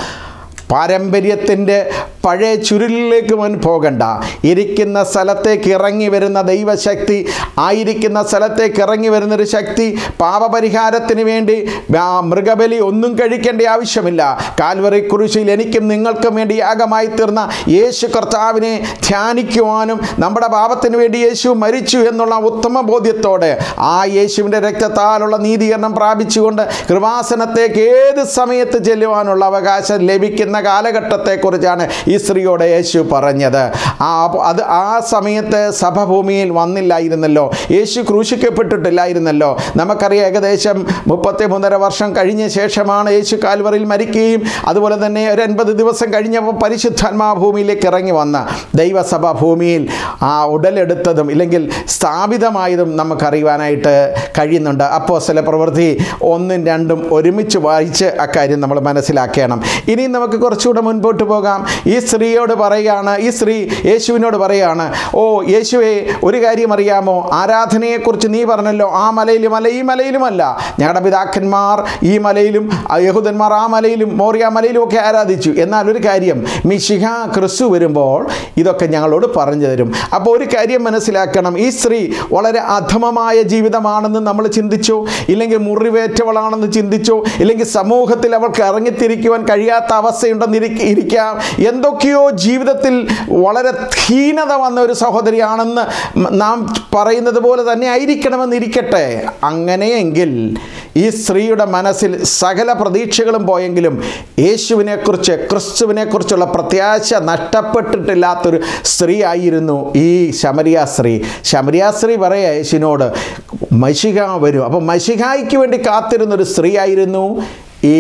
S1: പാരമ്പര്യത്തിൻ്റെ പഴയ ചുരുളിലേക്ക് മുൻ പോകണ്ട ഇരിക്കുന്ന സ്ഥലത്തേക്ക് ഇറങ്ങി വരുന്ന ദൈവശക്തി ആയിരിക്കുന്ന സ്ഥലത്തേക്ക് ഇറങ്ങി വരുന്നൊരു ശക്തി പാപപരിഹാരത്തിന് വേണ്ടി ആ, മൃഗബലി ഒന്നും കഴിക്കേണ്ട ആവശ്യമില്ല കാൽവറി കുരിശിൽ എനിക്കും നിങ്ങൾക്കും വേണ്ടി യാഗമായി തീർന്ന യേശു കർത്താവിനെ ധ്യാനിക്കുവാനും നമ്മുടെ പാപത്തിന് വേണ്ടി യേശു മരിച്ചു എന്നുള്ള ഉത്തമ ബോധ്യത്തോടെ ആ യേശുവിൻ്റെ രക്തത്താലുള്ള നീതീകരണം പ്രാപിച്ചുകൊണ്ട് കൃപാസനത്തേക്ക് ഏത് സമയത്ത് ചെല്ലുവാനുള്ള അവകാശം ലഭിക്കുന്ന കാലഘട്ടത്തെക്കുറിച്ചാണ് ഈ സ്ത്രീയോട് യേശു പറഞ്ഞത് ആ അപ്പ- അത് ആ സമയത്ത് സഭ ഭൂമിയിൽ വന്നില്ലായിരുന്നല്ലോ യേശു ക്രൂശിക്കപ്പെട്ടിട്ടില്ലായിരുന്നല്ലോ നമുക്കറിയാം ഏകദേശം മുപ്പത്തി മൂന്നര വർഷം കഴിഞ്ഞ ശേഷമാണ് യേശു കാൽവറിൽ മരിക്കുകയും അതുപോലെ തന്നെ ഒരു അൻപത് ദിവസം കഴിഞ്ഞപ്പോൾ പരിശുദ്ധാത്മാ ഭൂമിയിലേക്ക് ഇറങ്ങി വന്ന ദൈവസഭ ഭൂമിയിൽ ആ ഉടലെടുത്തതും ഇല്ലെങ്കിൽ സ്ഥാപിതമായതും നമുക്കറിയുവാനായിട്ട് കഴിയുന്നുണ്ട് അപ്പോൾ ചില പ്രവൃത്തി ഒന്നും രണ്ടും ഒരുമിച്ച് വായിച്ച് അക്കാര്യം നമ്മൾ മനസ്സിലാക്കണം ഇനി നമുക്ക് കുറച്ചുകൂടെ മുൻപോട്ട് പോകാം ഈ സ്ത്രീയോട് പറയുകയാണ് ഈ സ്ത്രീ യേശുവിനോട് പറയുകയാണ് ഓ യേശുവെ ഒരു കാര്യം അറിയാമോ ആരാധനയെക്കുറിച്ച് നീ പറഞ്ഞല്ലോ ആ മലയിലും അല്ല ഈ മലയിലുമല്ല ഞങ്ങളുടെ പിതാക്കന്മാർ ഈ മലയിലും ആ യഹൂദന്മാർ ആ മലയിലും മോറിയ മലയിലും ഒക്കെ ആരാധിച്ചു എന്നാൽ ഒരു കാര്യം മിശിഹ ക്രിസ്തു വരുമ്പോൾ ഇതൊക്കെ ഞങ്ങളോട് പറഞ്ഞു തരും അപ്പോൾ ഒരു കാര്യം മനസ്സിലാക്കണം ഈ സ്ത്രീ വളരെ അധമമായ ജീവിതമാണെന്ന് നമ്മൾ ചിന്തിച്ചു ഇല്ലെങ്കിൽ മുറിവേറ്റവളാണെന്ന് ചിന്തിച്ചു ഇല്ലെങ്കിൽ സമൂഹത്തിൽ അവൾക്ക് ഇറങ്ങിത്തിരിക്കുവാൻ കഴിയാത്ത അവസ്ഥയുണ്ടെന്ന് ഇരിക്ക- ഇരിക്കാം എന്തൊക്കെയോ ജീവിതത്തിൽ വളരെ ധീനത വന്ന ഒരു സഹോദരിയാണെന്ന് മ- നാം പറയുന്നത് പോലെ തന്നെ ആയിരിക്കണമെന്നിരിക്കട്ടെ അങ്ങനെയെങ്കിൽ ഈ സ്ത്രീയുടെ മനസ്സിൽ സകല പ്രതീക്ഷകളും പോയെങ്കിലും യേശുവിനെക്കുറിച്ച് ക്രിസ്തുവിനെക്കുറിച്ചുള്ള പ്രത്യാശ നഷ്ടപ്പെട്ടിട്ടില്ലാത്തൊരു സ്ത്രീ ആയിരുന്നു ഈ ശമരിയ സ്ത്രീ ശമരിയ സ്ത്രീ പറയാ യേശുവിനോട് മഷിക വരും അപ്പോൾ മഷികായ്ക്ക് വേണ്ടി കാത്തിരുന്നൊരു സ്ത്രീ ആയിരുന്നു ഈ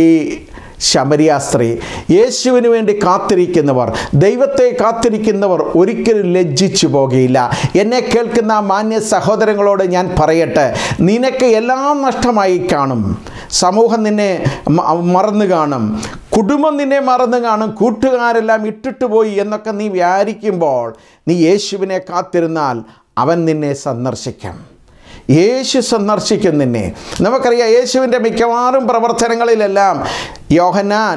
S1: ശമരിയ സ്ത്രീ യേശുവിന് വേണ്ടി കാത്തിരിക്കുന്നവർ ദൈവത്തെ കാത്തിരിക്കുന്നവർ ഒരിക്കലും ലജ്ജിച്ചു പോകുകയില്ല എന്നെ കേൾക്കുന്ന മാന്യ സഹോദരങ്ങളോട് ഞാൻ പറയട്ടെ നിനക്ക് എല്ലാം നഷ്ടമായി കാണും സമൂഹം നിന്നെ മ- മറന്നു കാണും കുടുംബം നിന്നെ മറന്നു കാണും കൂട്ടുകാരെല്ലാം ഇട്ടിട്ട് പോയി എന്നൊക്കെ നീ വിചാരിക്കുമ്പോൾ നീ യേശുവിനെ കാത്തിരുന്നാൽ അവൻ നിന്നെ സന്ദർശിക്കും യേശു സന്ദർശിക്കും നിന്നെ നമുക്കറിയാം യേശുവിൻ്റെ മിക്കവാറും പ്രവർത്തനങ്ങളിലെല്ലാം യോഹന്നാൻ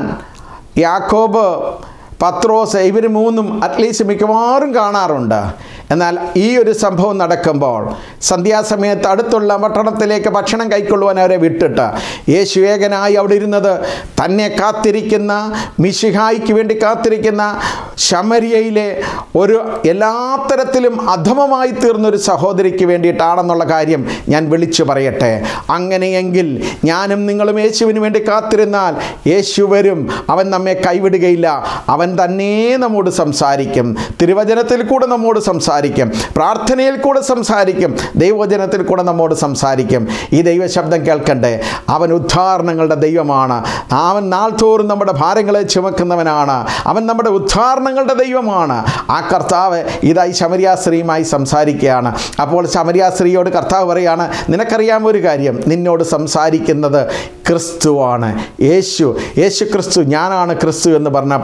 S1: യാക്കോബ് പത്രോസ് ഇവർ മൂന്നും അറ്റ്ലീസ്റ്റ് മിക്കവാറും കാണാറുണ്ട് എന്നാൽ ഈ ഒരു സംഭവം നടക്കുമ്പോൾ സന്ധ്യാസമയത്ത് അടുത്തുള്ള പട്ടണത്തിലേക്ക് ഭക്ഷണം കൈക്കൊള്ളുവാൻ അവരെ വിട്ടിട്ട് യേശു ഏകനായി അവിടെ ഇരുന്നത് തന്നെ കാത്തിരിക്കുന്ന മിശിഹായിക്ക് വേണ്ടി കാത്തിരിക്കുന്ന ശമരിയയിലെ ഒരു എല്ലാ തരത്തിലും അധമമായി തീർന്നൊരു സഹോദരിക്ക് വേണ്ടിയിട്ടാണെന്നുള്ള കാര്യം ഞാൻ വിളിച്ചു പറയട്ടെ അങ്ങനെയെങ്കിൽ ഞാനും നിങ്ങളും യേശുവിന് വേണ്ടി കാത്തിരുന്നാൽ യേശു വരും അവൻ നമ്മെ കൈവിടുകയില്ല അവൻ തന്നെ നമ്മോട് സംസാരിക്കും തിരുവചനത്തിൽ കൂടെ നമ്മോട് സംസാരിക്കും പ്രാർത്ഥനയിൽ കൂടെ സംസാരിക്കും ദൈവവചനത്തിൽ കൂടെ നമ്മോട് സംസാരിക്കും ഈ ദൈവശബ്ദം കേൾക്കണ്ടേ അവൻ ഉദ്ധാരണങ്ങളുടെ ദൈവമാണ് അവൻ നാൾ തോറും നമ്മുടെ ഭാരങ്ങളെ ചുമക്കുന്നവനാണ് അവൻ നമ്മുടെ ഉദ്ധാരണങ്ങളുടെ ദൈവമാണ് ആ കർത്താവ് ഇതായി ശമരിയാശ്രീയുമായി സംസാരിക്കുകയാണ് അപ്പോൾ ശമരിയാശ്രീയോട് കർത്താവ് പറയാണ് നിനക്കറിയാമോ ഒരു കാര്യം നിന്നോട് സംസാരിക്കുന്നത് ക്രിസ്തുവാണ് യേശു യേശു ക്രിസ്തു ഞാനാണ് ക്രിസ്തു എന്ന് പറഞ്ഞപ്പോൾ ആ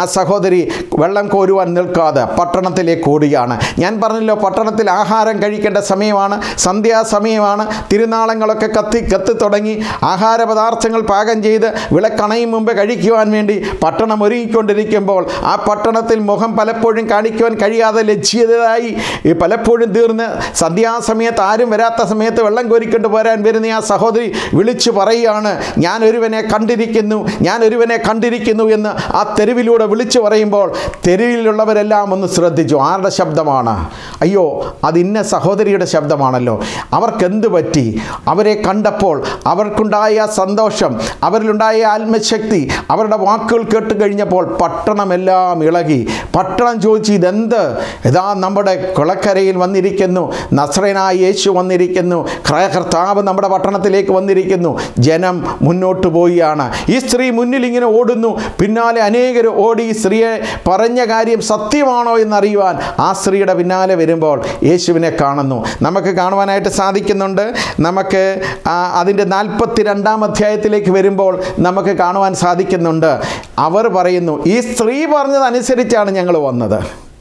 S1: ആ സഹോദരി വെള്ളം കോരുവാൻ നിൽക്കാതെ പട്ടണത്തിലേക്ക് ഓടുകയാണ് ഞാൻ പറഞ്ഞല്ലോ പട്ടണത്തിൽ ആഹാരം കഴിക്കേണ്ട സമയമാണ് സന്ധ്യാസമയമാണ് തിരുനാളങ്ങളൊക്കെ കത്തി കത്തി തുടങ്ങി ആഹാര പദാർത്ഥങ്ങൾ പാകം ചെയ്ത് വിളക്കണയും മുമ്പ് കഴിക്കുവാൻ വേണ്ടി പട്ടണം ഒരുങ്ങിക്കൊണ്ടിരിക്കുമ്പോൾ ആ പട്ടണത്തിൽ മുഖം പലപ്പോഴും കാണിക്കുവാൻ കഴിയാതെ ലജ്ജിതരായി ഈ പലപ്പോഴും തീർന്ന് സന്ധ്യാസമയത്ത് ആരും വരാത്ത സമയത്ത് വെള്ളം കോരിക്കൊണ്ട് പോരാൻ വരുന്ന ആ സഹോദരി വിളിച്ചു പറയുകയാണ് ഞാൻ ഒരുവനെ കണ്ടിരിക്കുന്നു ഞാൻ ഒരുവനെ കണ്ടിരിക്കുന്നു എന്ന് ആ തെരുവിലൂടെ വിളിച്ചു പറയുമ്പോൾ തെരുവിലുള്ളവരെല്ലാം ഒന്ന് ശ്രദ്ധിച്ചു ആരുടെ ശബ്ദമാണ് അയ്യോ അത് ഇന്ന സഹോദരിയുടെ ശബ്ദമാണല്ലോ അവർക്കെന്ത് പറ്റി അവരെ കണ്ടപ്പോൾ അവർക്കുണ്ടായ സന്തോഷം അവരിലുണ്ടായ ആത്മശക്തി അവരുടെ വാക്കുകൾ കേട്ട് കഴിഞ്ഞപ്പോൾ പട്ടണമെല്ലാം ഇളകി പട്ടണം ചോദിച്ചു ഇതെന്ത് ഇതാ നമ്മുടെ കുളക്കരയിൽ വന്നിരിക്കുന്നു നസ്രനായ യേശു വന്നിരിക്കുന്നു ക്രയ കർത്താവ് നമ്മുടെ പട്ടണത്തിലേക്ക് വന്നിരിക്കുന്നു ജനം മുന്നോട്ട് പോവുകയാണ് ഈ സ്ത്രീ മുന്നിൽ ഇങ്ങനെ ഓടുന്നു പിന്നാലെ അനേകർ ഓടി ഈ സ്ത്രീയെ പറഞ്ഞ കാര്യം സത്യമാണോ എന്നറിയുവാൻ ആ സ്ത്രീയുടെ പിന്നാലെ വരുമ്പോൾ യേശുവിനെ കാണുന്നു നമുക്ക് കാണുവാനായിട്ട് സാധിക്കുന്നുണ്ട് നമുക്ക് ആ, അതിൻ്റെ നാൽപ്പത്തി രണ്ടാം അധ്യായത്തിലേക്ക് വരുമ്പോൾ നമുക്ക് കാണുവാൻ സാധിക്കുന്നുണ്ട് അവർ പറയുന്നു ഈ സ്ത്രീ പറഞ്ഞതനുസരിച്ചാണ് ഞങ്ങൾ വന്നത്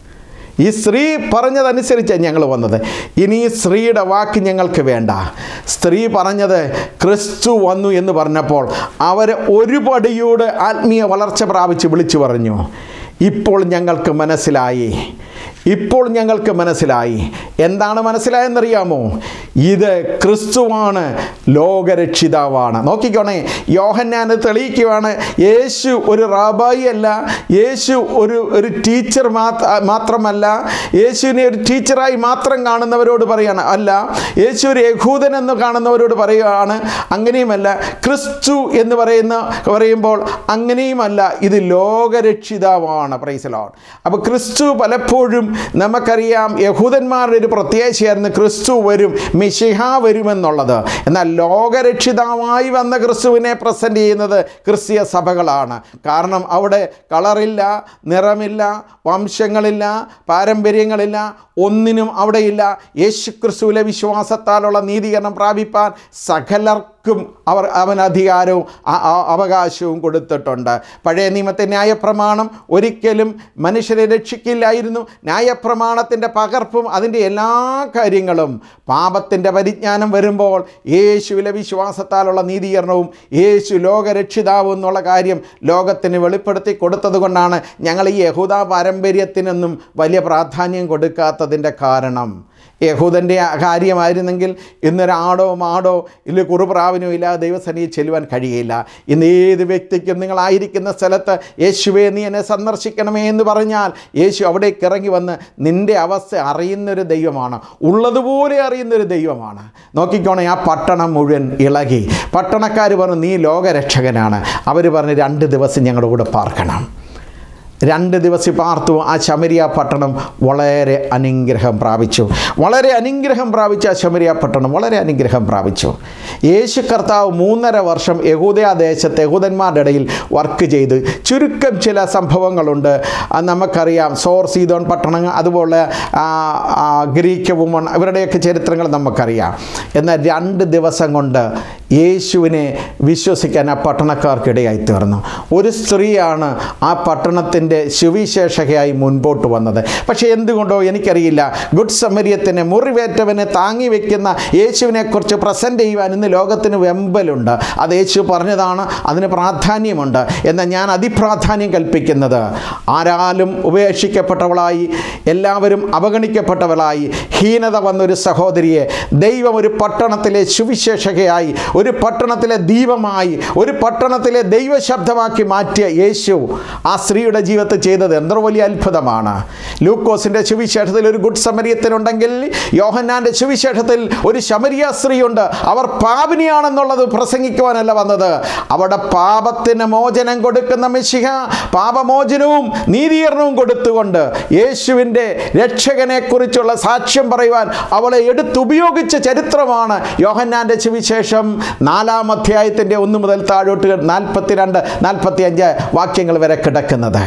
S1: ഈ സ്ത്രീ പറഞ്ഞതനുസരിച്ചാണ് ഞങ്ങൾ വന്നത് ഇനി ഈ സ്ത്രീയുടെ വാക്ക് ഞങ്ങൾക്ക് വേണ്ട സ്ത്രീ പറഞ്ഞത് ക്രിസ്തു വന്നു എന്ന് പറഞ്ഞപ്പോൾ അവർ ഒരു പടിയോട് ആത്മീയ വളർച്ച പ്രാപിച്ച് വിളിച്ചു പറഞ്ഞു ഇപ്പോൾ ഞങ്ങൾക്ക് മനസ്സിലായി ഇപ്പോൾ ഞങ്ങൾക്ക് മനസ്സിലായി എന്താണ് മനസ്സിലായെന്നറിയാമോ ഇത് ക്രിസ്തുവാണ് ലോകരക്ഷിതാവാണ് നോക്കിക്കോണേ യോഹന്നാൻ തെളിയിക്കുവാണ് യേശു ഒരു റാബായി അല്ല യേശു ഒരു ഒരു ടീച്ചർ മാത്രമല്ല യേശുവിനെ ഒരു ടീച്ചറായി മാത്രം കാണുന്നവരോട് പറയാണ് അല്ല യേശു ഒരു യഹൂദൻ എന്ന് കാണുന്നവരോട് പറയുകയാണ് അങ്ങനെയുമല്ല ക്രിസ്തു എന്ന് പറയുന്ന പറയുമ്പോൾ അങ്ങനെയുമല്ല ഇത് ലോകരക്ഷിതാവാണ് പ്രൈസലോൺ അപ്പോൾ ക്രിസ്തു പലപ്പോഴും നമുക്കറിയാം യഹൂദന്മാരുടെ ഒരു പ്രത്യേകതയായിരുന്നു ക്രിസ്തു വരും മിഷിഹ വരുമെന്നുള്ളത് എന്നാൽ ലോകരക്ഷിതാവായി വന്ന ക്രിസ്തുവിനെ പ്രസൻറ്റ് ചെയ്യുന്നത് ക്രിസ്തീയ സഭകളാണ് കാരണം അവിടെ കളറില്ല നിറമില്ല വംശങ്ങളില്ല പാരമ്പര്യങ്ങളില്ല ഒന്നിനും അവിടെയില്ല യേശു ക്രിസ്തുവിലെ വിശ്വാസത്താലുള്ള നീതീകരണം പ്രാപിപ്പാൻ സകലർക്കും അവർ അവൻ അധികാരവും അ- അ- അവകാശവും കൊടുത്തിട്ടുണ്ട് പഴയ നിയമത്തെ ന്യായപ്രമാണം ഒരിക്കലും മനുഷ്യരെ രക്ഷിക്കില്ലായിരുന്നു ന്യായപ്രമാണത്തിൻ്റെ പകർപ്പും അതിൻ്റെ എല്ലാ കാര്യങ്ങളും പാപത്തിൻ്റെ പരിജ്ഞാനം വരുമ്പോൾ യേശുവിലെ വിശ്വാസത്താലുള്ള നീതീകരണവും യേശു ലോകരക്ഷിതാവും എന്നുള്ള കാര്യം ലോകത്തിന് വെളിപ്പെടുത്തി കൊടുത്തതുകൊണ്ടാണ് ഞങ്ങൾ ഈ യഹൂദ പാരമ്പര്യത്തിനൊന്നും വലിയ പ്രാധാന്യം കൊടുക്കാത്തതിൻ്റെ കാരണം യഹൂദൻ്റെ കാര്യമായിരുന്നെങ്കിൽ ഇന്നൊരാടോ മാടോ ഇല്ല കുറുപ്രാവിനോ ഇല്ലാതെ ദൈവസന്നിധിയിൽ ചെല്ലുവാൻ കഴിയില്ല ഇന്ന് ഏത് വ്യക്തിക്കും നിങ്ങളായിരിക്കുന്ന സ്ഥലത്ത് യേശുവെ നീ എന്നെ സന്ദർശിക്കണമേ എന്ന് പറഞ്ഞാൽ യേശു അവിടേക്ക് ഇറങ്ങി വന്ന് നിൻ്റെ അവസ്ഥ അറിയുന്നൊരു ദൈവമാണ് ഉള്ളതുപോലെ അറിയുന്നൊരു ദൈവമാണ് നോക്കിക്കോണേ ആ പട്ടണം മുഴുവൻ ഇളകി പട്ടണക്കാർ പറഞ്ഞു നീ ലോകരക്ഷകനാണ് അവർ പറഞ്ഞ് രണ്ട് ദിവസം ഞങ്ങളുടെ കൂടെ പാർക്കണം രണ്ട് ദിവസം പാർത്തു ആ ശമരിയ പട്ടണം വളരെ അനുഗ്രഹം പ്രാപിച്ചു വളരെ അനുഗ്രഹം പ്രാപിച്ച ആ ശമരിയ പട്ടണം വളരെ അനുഗ്രഹം പ്രാപിച്ചു യേശു കർത്താവ് മൂന്നര വർഷം യഹൂദയ ദേശത്ത് യഹൂദന്മാരുടെ ഇടയിൽ വർക്ക് ചെയ്ത് ചുരുക്കം ചില സംഭവങ്ങളുണ്ട് അത് നമുക്കറിയാം സോർ സീതോൺ പട്ടണം അതുപോലെ ആ, ആ, ഗ്രീക്ക് വുമൺ ഇവരുടെയൊക്കെ ചരിത്രങ്ങൾ നമുക്കറിയാം എന്നാൽ രണ്ട് ദിവസം കൊണ്ട് യേശുവിനെ വിശ്വസിക്കാൻ ആ പട്ടണക്കാർക്കിടയായി തീർന്നു ഒരു സ്ത്രീയാണ് ആ പട്ടണത്തിൻ്റെ സുവിശേഷകയായി മുൻപോട്ട് വന്നത് പക്ഷേ എന്തുകൊണ്ടോ എനിക്കറിയില്ല ഗുഡ് സമരിയത്തിന് മുറിവേറ്റവനെ താങ്ങി വയ്ക്കുന്ന യേശുവിനെക്കുറിച്ച് പ്രസൻറ്റ് ചെയ്യുവാൻ ഇന്ന് ലോകത്തിന് വെമ്പലുണ്ട് അത് യേശു പറഞ്ഞതാണ് അതിന് പ്രാധാന്യമുണ്ട് എന്നാൽ ഞാൻ അതിപ്രാധാന്യം കൽപ്പിക്കുന്നത് ആരാലും ഉപേക്ഷിക്കപ്പെട്ടവളായി എല്ലാവരും അവഗണിക്കപ്പെട്ടവളായി ഹീനത വന്നൊരു സഹോദരിയെ ദൈവം ഒരു പട്ടണത്തിലെ സുവിശേഷകയായി ഒരു പട്ടണത്തിലെ ദീപമായി ഒരു പട്ടണത്തിലെ ദൈവശബ്ദമാക്കി മാറ്റിയ യേശു ആ സ്ത്രീയുടെ ജീവിതത്തിൽ ചെയ്തത് എത്ര വലിയ അത്ഭുതമാണ് ലൂക്കോസിൻ്റെ സുവിശേഷത്തിൽ ഒരു ഗുഡ് സമരിയത്തിനുണ്ടെങ്കിൽ യോഹന്നാൻ്റെ സുവിശേഷത്തിൽ ഒരു ശമരിയ സ്ത്രീയുണ്ട് അവർ പാപിനിയാണെന്നുള്ളത് പ്രസംഗിക്കുവാനല്ല വന്നത് അവിടെ പാപത്തിന് മോചനം കൊടുക്കുന്ന മിശിഹ പാപമോചനവും നീതീകരണവും കൊടുത്തുകൊണ്ട് യേശുവിൻ്റെ രക്ഷകനെക്കുറിച്ചുള്ള സാക്ഷ്യം പറയുവാൻ അവളെ എടുത്തുപയോഗിച്ച ചരിത്രമാണ് യോഹന്നാൻ്റെ സുവിശേഷം നാലാം അധ്യായത്തിൻ്റെ ഒന്ന് മുതൽ താഴോട്ട് നാൽപ്പത്തിരണ്ട് നാൽപ്പത്തി അഞ്ച് വാക്യങ്ങൾ വരെ കിടക്കുന്നത്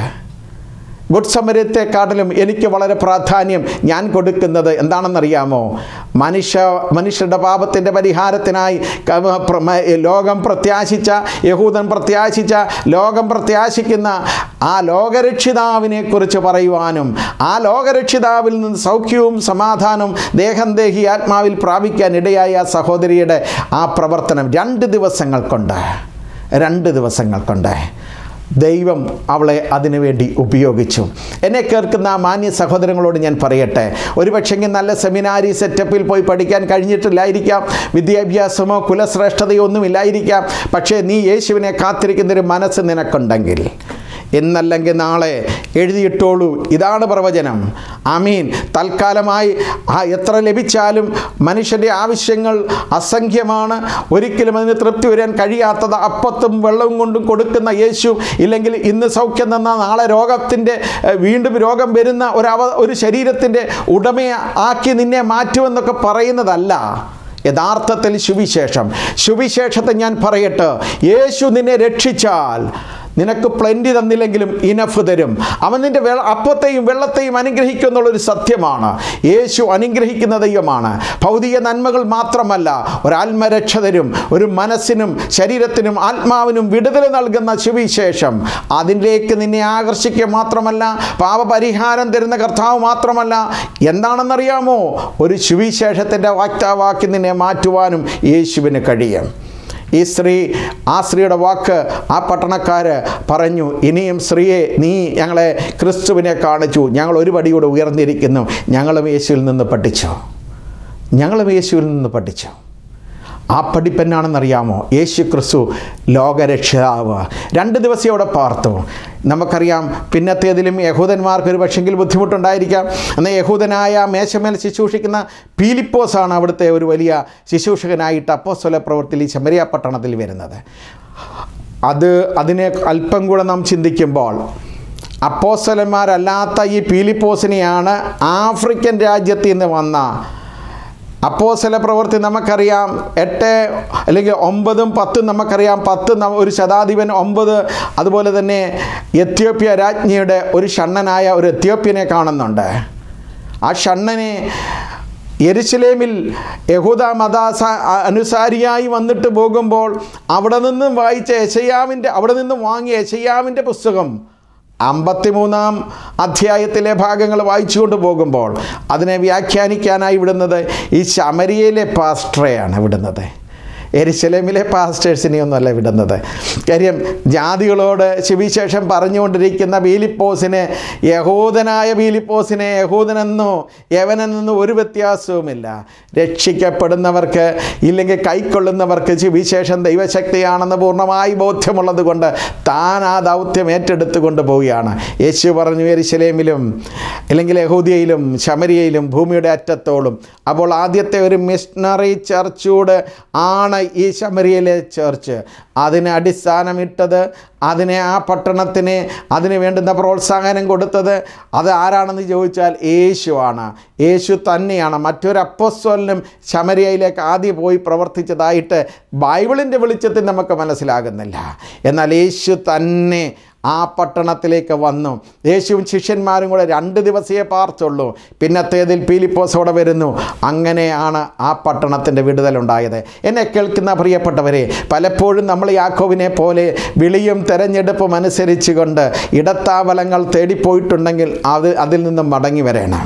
S1: ഗുഡ് സമരത്തെക്കാട്ടിലും എനിക്ക് വളരെ പ്രാധാന്യം ഞാൻ കൊടുക്കുന്നത് എന്താണെന്നറിയാമോ മനുഷ്യ മനുഷ്യരുടെ പാപത്തിൻ്റെ പരിഹാരത്തിനായി ക- പ്ര- മ- ലോകം പ്രത്യാശിച്ച യഹൂദൻ പ്രത്യാശിച്ച ലോകം പ്രത്യാശിക്കുന്ന ആ ലോകരക്ഷിതാവിനെ കുറിച്ച് പറയുവാനും ആ ലോകരക്ഷിതാവിൽ നിന്ന് സൗഖ്യവും സമാധാനവും ദേഹം ദേഹി ആത്മാവിൽ പ്രാപിക്കാൻ ഇടയായ ആ സഹോദരിയുടെ ആ പ്രവർത്തനം രണ്ട് ദിവസങ്ങൾ കൊണ്ട് രണ്ട് ദിവസങ്ങൾ കൊണ്ട് ദൈവം അവളെ അതിനുവേണ്ടി ഉപയോഗിച്ചു എന്നെ കേൾക്കുന്ന ആ മാന്യ സഹോദരങ്ങളോട് ഞാൻ പറയട്ടെ ഒരുപക്ഷെങ്കിൽ നല്ല സെമിനാരി സെറ്റപ്പിൽ പോയി പഠിക്കാൻ കഴിഞ്ഞിട്ടില്ലായിരിക്കാം വിദ്യാഭ്യാസമോ കുലശ്രേഷ്ഠതയോ ഒന്നുമില്ലായിരിക്കാം പക്ഷേ നീ യേശുവിനെ കാത്തിരിക്കുന്നൊരു മനസ്സ് നിനക്കുണ്ടെങ്കിൽ എന്നല്ലെങ്കിൽ നാളെ എഴുതിയിട്ടോളൂ ഇതാണ് പ്രവചനം ആമീൻ തൽക്കാലമായി ആ എത്ര ലഭിച്ചാലും മനുഷ്യൻ്റെ ആവശ്യങ്ങൾ അസംഖ്യമാണ് ഒരിക്കലും അതിന് തൃപ്തി വരാൻ കഴിയാത്തത് അപ്പത്തും വെള്ളവും കൊണ്ടും കൊടുക്കുന്ന യേശു ഇല്ലെങ്കിൽ ഇന്ന് സൗഖ്യം തന്ന നാളെ രോഗത്തിൻ്റെ ഏഹ്, വീണ്ടും രോഗം വരുന്ന ഒരു അവ ഒരു ശരീരത്തിൻ്റെ ഉടമയെ ആക്കി നിന്നെ മാറ്റുമെന്നൊക്കെ പറയുന്നതല്ല യഥാർത്ഥത്തിൽ സുവിശേഷം സുവിശേഷത്തെ ഞാൻ പറയട്ടെ യേശു നിന്നെ രക്ഷിച്ചാൽ നിനക്ക് പ്ലെൻറ്റി തന്നില്ലെങ്കിലും ഇനഫ് തരും അവൻ നിൻ്റെ വെള്ള അപ്പത്തെയും വെള്ളത്തെയും അനുഗ്രഹിക്കും എന്നുള്ളൊരു സത്യമാണ് യേശു അനുഗ്രഹിക്കുന്ന ദൈവമാണ് ഭൗതിക നന്മകൾ മാത്രമല്ല ഒരാത്മരക്ഷ തരും ഒരു മനസ്സിനും ശരീരത്തിനും ആത്മാവിനും വിടുതൽ നൽകുന്ന സുവിശേഷം അതിലേക്ക് നിന്നെ ആകർഷിക്കുക മാത്രമല്ല പാപപരിഹാരം തരുന്ന കർത്താവ് മാത്രമല്ല എന്താണെന്നറിയാമോ ഒരു സുവിശേഷത്തിൻ്റെ വാക്താവാക്കി നിന്നെ മാറ്റുവാനും യേശുവിന് കഴിയും ഈ സ്ത്രീ ആ സ്ത്രീയുടെ വാക്ക് ആ പട്ടണക്കാർ പറഞ്ഞു ഇനിയും സ്ത്രീയെ നീ ഞങ്ങളെ ക്രിസ്തുവിനെ കാണിച്ചു ഞങ്ങൾ ഒരു പടിയൂടെ ഉയർന്നിരിക്കുന്നു ഞങ്ങളും യേശുവിൽ നിന്ന് പഠിച്ചു ഞങ്ങളും യേശുവിൽ നിന്ന് പഠിച്ചു ആ പഠിപ്പെന്നാണെന്നറിയാമോ യേശു ക്രിസ്തു ലോകരക്ഷിതാവ് രണ്ട് ദിവസം അവിടെ പാർത്തു നമുക്കറിയാം പിന്നത്തേതിലും യഹൂദന്മാർക്ക് ഒരു പക്ഷെങ്കിൽ ബുദ്ധിമുട്ടുണ്ടായിരിക്കാം എന്നാൽ യഹൂദനായ മേശമേൽ ശുശ്രൂഷിക്കുന്ന പീലിപ്പോസാണ് അവിടുത്തെ ഒരു വലിയ ശുശ്രൂഷകനായിട്ട് അപ്പോസ്വല പ്രവൃത്തിയിൽ ഈ ശമരിയ പട്ടണത്തിൽ വരുന്നത് അത് അതിനെ അല്പം കൂടെ നാം ചിന്തിക്കുമ്പോൾ അപ്പോസ്വലന്മാരല്ലാത്ത ഈ പീലിപ്പോസിനെയാണ് ആഫ്രിക്കൻ രാജ്യത്തിൽ നിന്ന് വന്ന അപ്പോസല പ്രവൃത്തി നമുക്കറിയാം എട്ട് അല്ലെങ്കിൽ ഒമ്പതും പത്തും നമുക്കറിയാം പത്ത് ന- ഒരു ശതാധിപൻ ഒമ്പത് അതുപോലെ തന്നെ എത്യോപ്യ രാജ്ഞിയുടെ ഒരു ഷണ്ണനായ ഒരു എത്യോപ്യനെ കാണുന്നുണ്ട് ആ ഷണ്ണനെ യെരുശലേമിൽ യഹൂദ മതാസ അനുസാരിയായി വന്നിട്ട് പോകുമ്പോൾ അവിടെ നിന്നും വായിച്ച യശയാവിൻ്റെ അവിടെ നിന്നും വാങ്ങിയ യശയാവിൻ്റെ പുസ്തകം അമ്പത്തിമൂന്നാം അധ്യായത്തിലെ ഭാഗങ്ങൾ വായിച്ചുകൊണ്ട് പോകുമ്പോൾ അതിനെ വ്യാഖ്യാനിക്കാനായി വിടുന്നത് ഈ ശമരിയയിലെ പാസ്റ്ററെയാണ് വിടുന്നത് എരിശലേമിലെ പാസ്റ്റേഴ്സിനെയൊന്നുമല്ല വിടുന്നത് കാര്യം ജാതികളോട് സുവിശേഷം പറഞ്ഞുകൊണ്ടിരിക്കുന്ന ബീലിപ്പോസിനെ യഹൂദനായ ബീലിപ്പോസിനെ യഹൂദനെന്നോ യവനെന്നോ ഒരു വ്യത്യാസവുമില്ല രക്ഷിക്കപ്പെടുന്നവർക്ക് ഇല്ലെങ്കിൽ കൈക്കൊള്ളുന്നവർക്ക് സുവിശേഷം ദൈവശക്തിയാണെന്ന് പൂർണ്ണമായി ബോധ്യമുള്ളത് കൊണ്ട് താൻ ആ ദൗത്യം ഏറ്റെടുത്തുകൊണ്ട് പോവുകയാണ് യേശു പറഞ്ഞു എരിശലേമിലും അല്ലെങ്കിൽ യഹൂദിയയിലും ശമരിയയിലും ഭൂമിയുടെ അറ്റത്തോളം അപ്പോൾ ആദ്യത്തെ ഒരു മിഷണറി ചർച്ചൂട് ആണ് ഈ ശമരിയയിലെ ചർച്ച് അതിന് അടിസ്ഥാനമിട്ടത് അതിനെ ആ പട്ടണത്തിന് അതിന് വേണ്ടുന്ന പ്രോത്സാഹനം കൊടുത്തത് അത് ആരാണെന്ന് ചോദിച്ചാൽ യേശുവാണ് യേശു തന്നെയാണ് മറ്റൊരു അപ്പോസ്വലിനും ശമരിയയിലേക്ക് ആദ്യം പോയി പ്രവർത്തിച്ചതായിട്ട് ബൈബിളിൻ്റെ വെളിച്ചത്തിൽ നമുക്ക് മനസ്സിലാകുന്നില്ല എന്നാൽ യേശു തന്നെ ആ പട്ടണത്തിലേക്ക് വന്നു യേശുവും ശിഷ്യന്മാരും കൂടെ രണ്ട് ദിവസമേ പാർത്തുള്ളൂ പിന്നത്തേതിൽ പീലിപ്പോസ് അവിടെ വരുന്നു അങ്ങനെയാണ് ആ പട്ടണത്തിൻ്റെ വിടുതലുണ്ടായത് എന്നെ കേൾക്കുന്ന പ്രിയപ്പെട്ടവരെ പലപ്പോഴും നമ്മൾ യാക്കോവിനെ പോലെ വിളിയും തെരഞ്ഞെടുപ്പും അനുസരിച്ചുകൊണ്ട് ഇടത്താവലങ്ങൾ തേടിപ്പോയിട്ടുണ്ടെങ്കിൽ അത് അതിൽ നിന്നും മടങ്ങി വരണം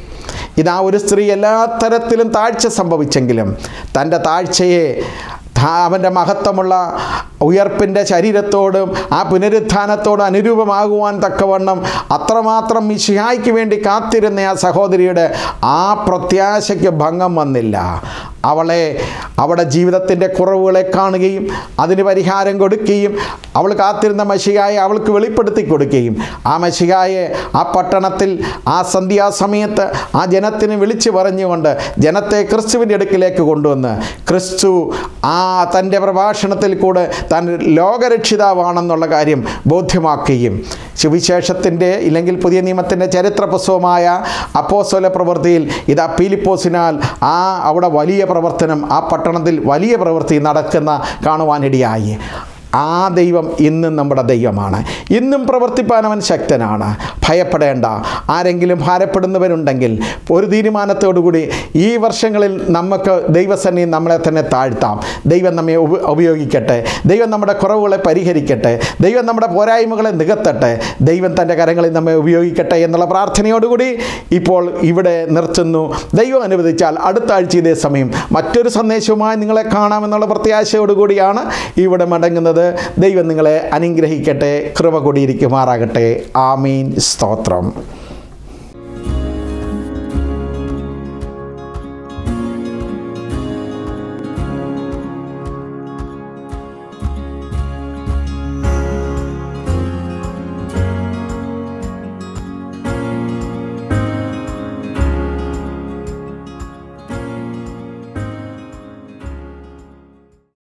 S1: ഇതാ ഒരു സ്ത്രീ എല്ലാ തരത്തിലും താഴ്ച സംഭവിച്ചെങ്കിലും തൻ്റെ താഴ്ചയെ ധാ- അവൻ്റെ മഹത്വമുള്ള ഉയർപ്പിൻ്റെ ശരീരത്തോടും ആ പുനരുത്ഥാനത്തോടും അനുരൂപമാകുവാൻ തക്കവണ്ണം അത്രമാത്രം മിശിഹായ്ക്ക് വേണ്ടി കാത്തിരുന്ന ആ സഹോദരിയുടെ ആ പ്രത്യാശയ്ക്ക് ഭംഗം വന്നില്ല അവളെ അവിടെ ജീവിതത്തിൻ്റെ കുറവുകളെ കാണുകയും അതിന് പരിഹാരം കൊടുക്കുകയും അവൾ കാത്തിരുന്ന മഷികായെ അവൾക്ക് വെളിപ്പെടുത്തി കൊടുക്കുകയും ആ മഷികായെ ആ പട്ടണത്തിൽ ആ സന്ധ്യാസമയത്ത് ആ ജനത്തിന് വിളിച്ചു പറഞ്ഞുകൊണ്ട് ജനത്തെ ക്രിസ്തുവിൻ്റെ അടുക്കിലേക്ക് കൊണ്ടുവന്ന് ക്രിസ്തു ആ തൻ്റെ പ്രഭാഷണത്തിൽ കൂടെ താൻ ലോകരക്ഷിതാവാണെന്നുള്ള കാര്യം ബോധ്യമാക്കുകയും സുവിശേഷത്തിൻ്റെ ഇല്ലെങ്കിൽ പുതിയ നിയമത്തിൻ്റെ ചരിത്ര പുസ്തകമായ അപ്പോസ്വല പ്രവൃത്തിയിൽ ഇതാ പീലിപ്പോസിനാൽ ആ അവിടെ വലിയ പ്രവർത്തനം ആ പട്ടണത്തിൽ വലിയ പ്രവൃത്തി നടക്കുന്ന കാണുവാനിടയായി ആ ദൈവം ഇന്നും നമ്മുടെ ദൈവമാണ് ഇന്നും പ്രവർത്തിപ്പാൻ അവൻ ശക്തനാണ് ഭയപ്പെടേണ്ട ആരെങ്കിലും ഭാരപ്പെടുന്നവരുണ്ടെങ്കിൽ ഒരു തീരുമാനത്തോടുകൂടി ഈ വർഷങ്ങളിൽ നമുക്ക് ദൈവസന്നി നമ്മളെ തന്നെ താഴ്ത്താം ദൈവം നമ്മെ ഉപ ഉപയോഗിക്കട്ടെ ദൈവം നമ്മുടെ കുറവുകളെ പരിഹരിക്കട്ടെ ദൈവം നമ്മുടെ പോരായ്മകളെ നികത്തട്ടെ ദൈവം തൻ്റെ കരങ്ങളിൽ നമ്മെ ഉപയോഗിക്കട്ടെ എന്നുള്ള പ്രാർത്ഥനയോടുകൂടി ഇപ്പോൾ ഇവിടെ നിർത്തുന്നു ദൈവം അനുവദിച്ചാൽ അടുത്ത ആഴ്ച ഇതേ സമയം മറ്റൊരു സന്ദേശവുമായി നിങ്ങളെ കാണാമെന്നുള്ള പ്രത്യാശയോടുകൂടിയാണ് ഇവിടെ മടങ്ങുന്നത് ദൈവം നിങ്ങളെ അനുഗ്രഹിക്കട്ടെ കൃപ കൂടിയിരിക്കുമാറാകട്ടെ ആമീൻ സ്തോത്രം